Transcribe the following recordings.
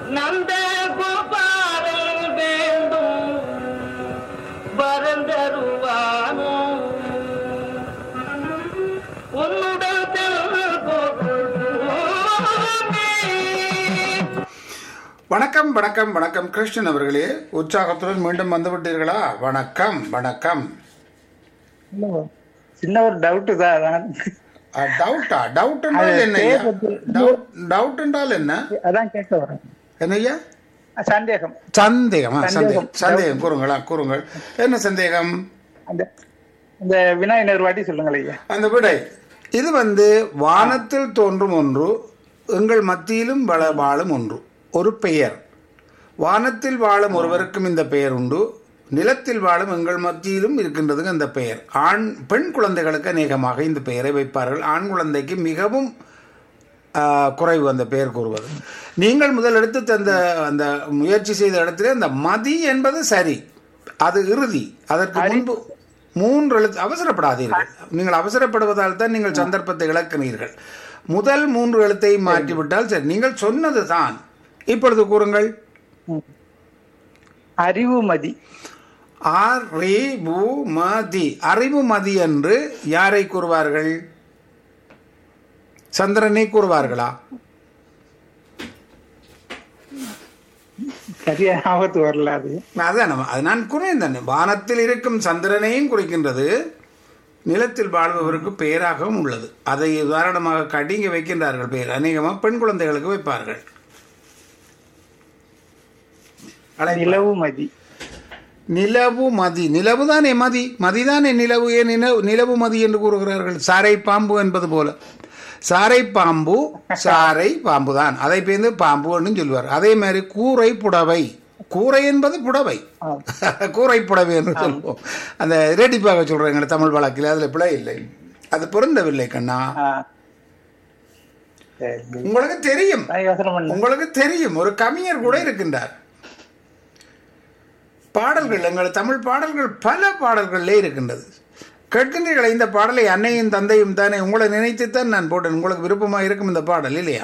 நந்த கோபாலன் வேண்டும் வரந்தருவானோ உன்னுடன் வணக்கம் வணக்கம் வணக்கம் கிருஷ்ணன் அவர்களே உற்சாகத்துடன் மீண்டும் வந்து விட்டீர்களா வணக்கம் வணக்கம் இல்ல, சின்ன ஒரு டவுட் தான் அதான் டவுட்டா டவுட் என்றால் என்ன ஐயா? டவுட் டவுட் என்றால் என்ன அதான் கேட்க வரேன் என்னய்யா சந்தேகம் சந்தேகமா சந்தேகம் சந்தேகம். சந்தேகம் கூறுங்களா கூறுங்கள் என்ன சந்தேகம் அந்த இந்த வினாயினர் வாட்டி சொல்லுங்கள் ஐயா அந்த விடை இது வந்து வானத்தில் தோன்றும் ஒன்று எங்கள் மத்தியிலும் வள வாழும் ஒன்று ஒரு பெயர் வானத்தில் வாழும் ஒருவருக்கும் இந்த பெயர் உண்டு நிலத்தில் வாழும் எங்கள் மத்தியிலும் இருக்கின்றது அந்த பெயர் ஆண் பெண் குழந்தைகளுக்கு அநேகமாக இந்த பெயரை வைப்பார்கள் ஆண் குழந்தைக்கு மிகவும் ஆ, குறைவு அந்த பெயர் கூறுவது நீங்கள் முதல் எடுத்து தந்த அந்த முயற்சி செய்த இடத்திலே அந்த மதி என்பது சரி அது இறுதி அதற்கு முன்பு மூன்று எழுத்து அவசரப்படாதீர்கள் நீங்கள் அவசரப்படுவதால் தான் நீங்கள் சந்தர்ப்பத்தை இழக்கிறீர்கள் முதல் மூன்று எழுத்தை மாற்றிவிட்டால் சரி நீங்கள் சொன்னது தான் இப்பொழுது கூறுங்கள் அறிவுமதி அறிவுமதி அறிவுமதி என்று யாரை கூறுவார்கள் சந்திரனை கூறுவார்களா சரியா ஆபத்து வரல அது அதான் நம்ம அது நான் குறையும் தானே வானத்தில் இருக்கும் சந்திரனையும் குறிக்கின்றது நிலத்தில் வாழ்பவருக்கு பெயராகவும் உள்ளது அதை உதாரணமாக காட்டி இங்கே வைக்கின்றார்கள் பெயர் அநேகமாக பெண் குழந்தைகளுக்கு வைப்பார்கள் அழைப்பார். நிலவுமதி நிலவு மதி நிலவு தானே மதி மதிதானே நிலவு ஏன் நிலவு நிலவு மதி என்று கூறுகிறார்கள் சாரை பாம்பு என்பது போல சாரை பாம்பு சாரை பாம்பு தான் அதை பேர்ந்து பாம்புன்னு சொல்லுவார் அதே மாதிரி கூரை புடவை கூரை என்பது புடவை ஆம். கூரை புடவை என்று சொல்லுவோம் அந்த ரெட்டிப்பாக சொல்றாங்க தமிழ் வழக்கில் அதுல பிழை இல்லை அது பொருந்தவில்லை கண்ணா ஆ. சரி. உங்களுக்கு தெரியும் நான் யோசனை பண்ணேன் உங்களுக்கு தெரியும் ஒரு கவிஞர் கூட இருக்கின்றார் பாடல்கள் எங்கள் தமிழ் பாடல்கள் பல பாடல்களிலே இருக்கின்றது கேட்கின்றீர்களா இந்த பாடலை அன்னையும் தந்தையும் தானே உங்களை நினைத்துத்தான் நான் போட்டேன் உங்களுக்கு விருப்பமாக இருக்கும் இந்த பாடல் இல்லையா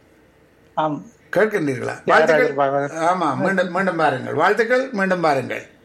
ஆம் கேட்கின்றீர்களா தியாகராஜர் வாழ்த்துக்கள் பாகவதர். ஆமா மீண்டும் மீண்டும் பாருங்கள் வாழ்த்துக்கள் மீண்டும் பாருங்கள்